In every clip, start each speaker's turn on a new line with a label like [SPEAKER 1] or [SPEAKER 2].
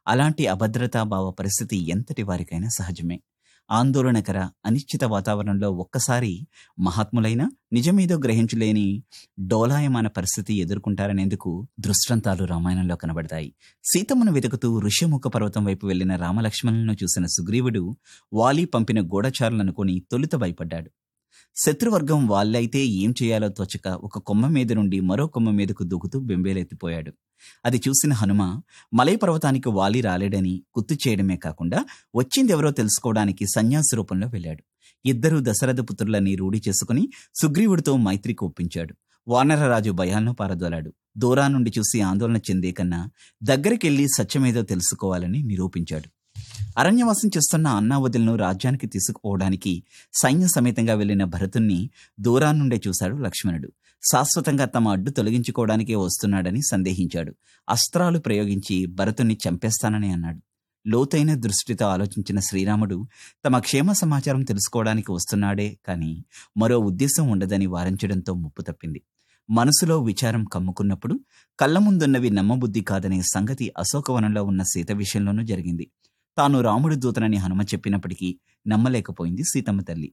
[SPEAKER 1] అలాంటి అభద్రతాభావ పరిస్థితి ఎంతటి వారికైనా సహజమే ఆందోళనకర అనిశ్చిత వాతావరణంలో ఒక్కసారి మహాత్ములైన నిజమేదో గ్రహించలేని డోలాయమాన పరిస్థితి ఎదుర్కొంటారనేందుకు దృష్టాంతాలు రామాయణంలో కనబడతాయి సీతమ్మను వెతుకుతూ ఋష్యముఖ పర్వతం వైపు వెళ్లిన రామలక్ష్మణులను చూసిన సుగ్రీవుడు వాలి పంపిన గూఢచారులనుకొని తొలుత భయపడ్డాడు శత్రువర్గం వాళ్ళైతే ఏం చేయాలో తోచక ఒక కొమ్మ మీద నుండి మరో కొమ్మ మీదకు దూకుతూ బెంబేలెత్తిపోయాడు అది చూసిన హనుమ మలై పర్వతానికి వాలి రాలేడని గుర్తు చేయడమే కాకుండా వచ్చిందెవరో తెలుసుకోవడానికి సన్యాసి రూపంలో వెళ్ళాడు ఇద్దరూ దశరథ పుత్రులని రూఢి చేసుకుని సుగ్రీవుడితో మైత్రికి ఒప్పించాడు వానరరాజు భయాలను పారదోలాడు దూరా నుండి చూసి ఆందోళన చెందే కన్నా దగ్గరికెళ్లి సత్యమేదో తెలుసుకోవాలని నిరూపించాడు అరణ్యవాసం చేస్తున్న అన్నావదులను రాజ్యానికి తీసుకుపోవడానికి సైన్య సమేతంగా వెళ్లిన భరతుణ్ణి దూరాన్నుండే చూశాడు లక్ష్మణుడు శాశ్వతంగా తమ అడ్డు తొలగించుకోవడానికే వస్తున్నాడని సందేహించాడు అస్త్రాలు ప్రయోగించి భరతుణ్ణి చంపేస్తానని అన్నాడు లోతైన దృష్టితో ఆలోచించిన శ్రీరాముడు తమ క్షేమ సమాచారం తెలుసుకోవడానికి వస్తున్నాడే కాని మరో ఉద్దేశం ఉండదని వారించడంతో ముప్పు తప్పింది మనసులో విచారం కమ్ముకున్నప్పుడు కళ్ళ ముందున్నవి నమ్మబుద్ధి కాదనే సంగతి అశోకవనంలో ఉన్న సీత విషయంలోనూ జరిగింది తాను రాముడి దూతనని హనుమ చెప్పినప్పటికీ నమ్మలేకపోయింది సీతమ్మ తల్లి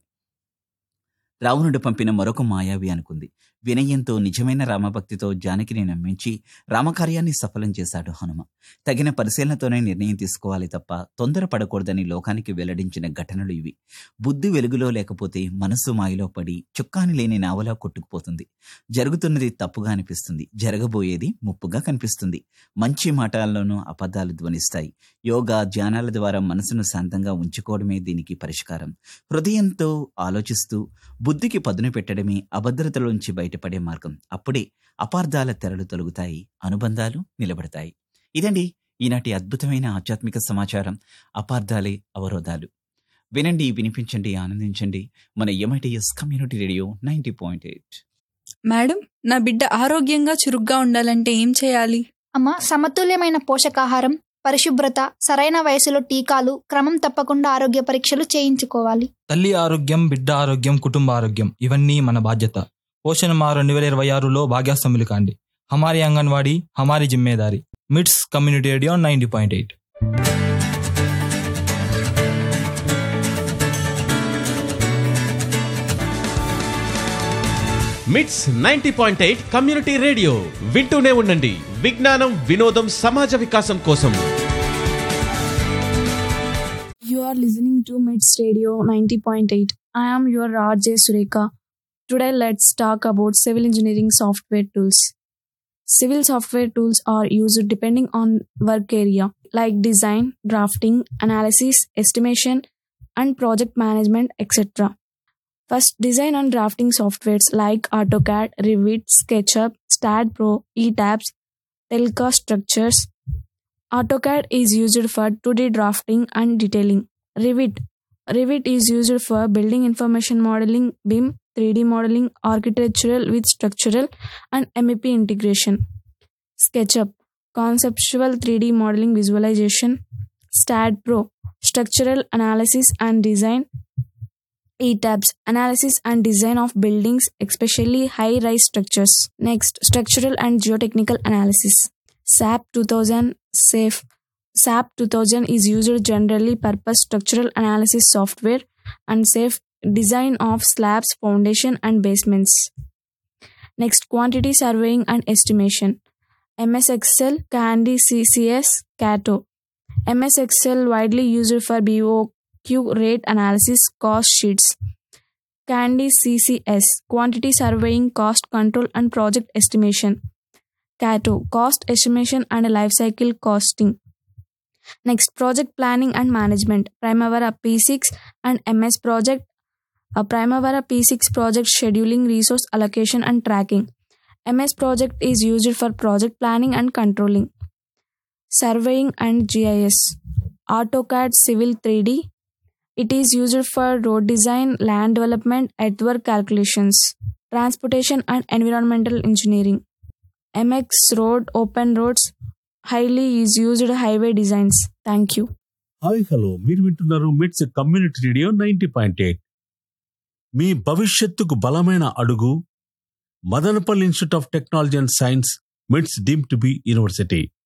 [SPEAKER 1] రావణుడు పంపిన మరొక మాయావి అనుకుంది వినయంతో నిజమైన రామభక్తితో జానకిని నమ్మించి రామకార్యాన్ని సఫలం చేశాడు హనుమ తగిన పరిశీలనతోనే నిర్ణయం తీసుకోవాలి తప్ప తొందరపడకూడదని లోకానికి వెల్లడించిన ఘటనలు ఇవి బుద్ధి వెలుగులో లేకపోతే మనస్సు మాయలో పడి చుక్కాని లేని నావలా కొట్టుకుపోతుంది జరుగుతున్నది తప్పుగా అనిపిస్తుంది జరగబోయేది ముప్పుగా కనిపిస్తుంది మంచి మాటల్లోనూ అబద్ధాలు ధ్వనిస్తాయి యోగా ధ్యానాల ద్వారా మనసును శాంతంగా ఉంచుకోవడమే దీనికి పరిష్కారం హృదయంతో ఆలోచిస్తూ బుద్ధికి పదును పెట్టడమే అభద్రతలోంచి బయటపడే మార్గం అప్పుడే అపార్థాల తెరలు తొలగుతాయి అనుబంధాలు నిలబడతాయి ఇదండి ఈనాటి అద్భుతమైన ఆధ్యాత్మిక సమాచారం అపార్థాలే అవరోధాలు వినండి వినిపించండి ఆనందించండి మన MITS community radio ninety point eight
[SPEAKER 2] madam నా బిడ్డ ఆరోగ్యంగా చురుగ్గా ఉండాలంటే ఏం చేయాలి
[SPEAKER 3] అమ్మ సమతుల్యమైన పోషకాహారం పరిశుభ్రత సరైన వయసులో టీకాలు క్రమం తప్పకుండా ఆరోగ్య పరీక్షలు చేయించుకోవాలి
[SPEAKER 4] తల్లి ఆరోగ్యం బిడ్డ ఆరోగ్యం కుటుంబ ఆరోగ్యం ఇవన్నీ మన బాధ్యత పోషణ మా రెండు వేల ఇరవై ఆరులో భాగ్యాస్తంభులు కాండి హమారి అంగన్వాడీ హమారి జిమ్మేదారి MITS community radio ninety point eight
[SPEAKER 5] MITS ninety point eight community radio వింటూనే ఉండండి విజ్ఞానం వినోదం సమాజ వికాసం కోసం
[SPEAKER 6] You are listening to MITS Radio 90.8. I am your RJ Sureka. Today, let's talk about civil engineering software tools. Civil software tools are used depending on work area, like design, drafting, analysis, estimation, and project management, etc. First, design and drafting softwares like AutoCAD, Revit, SketchUp, StatPro, ETABS, Telca structures, AutoCAD is used for 2D drafting and detailing. Revit. Revit is used for building information modeling, BIM, 3D modeling, architectural with structural and MEP integration. SketchUp. Conceptual 3D modeling visualization. StatPro. Structural analysis and design. ETABS. Analysis and design of buildings, especially high-rise structures. Next, structural and geotechnical analysis. SAP 2000 SAFE. SAP 2000 is used generally purpose structural analysis software and SAFE design of slabs, foundation and basements. Next, quantity surveying and estimation. MS Excel, Candy CCS, Cato. MS Excel widely used for BOQ rate analysis cost sheets. Candy CCS, quantity surveying, cost control and project estimation. Cato, cost estimation and life cycle costing. Next, project planning and management. Primavera P6 and MS Project. A Primavera P6 project scheduling, resource allocation, and tracking. MS Project is used for project planning and controlling. Surveying and GIS. AutoCAD Civil 3D. It is used for road design, land development, earthwork calculations, transportation, and environmental engineering. MX Road, Open Roads, highly is used highway designs. Thank you.
[SPEAKER 7] Hi hello మీరు వింటున్నారు MITS community radio ninety point eight మీ భవిష్యత్తుకు బలమైన అడుగు Madanapalle institute of technology and science MITS deemed to be university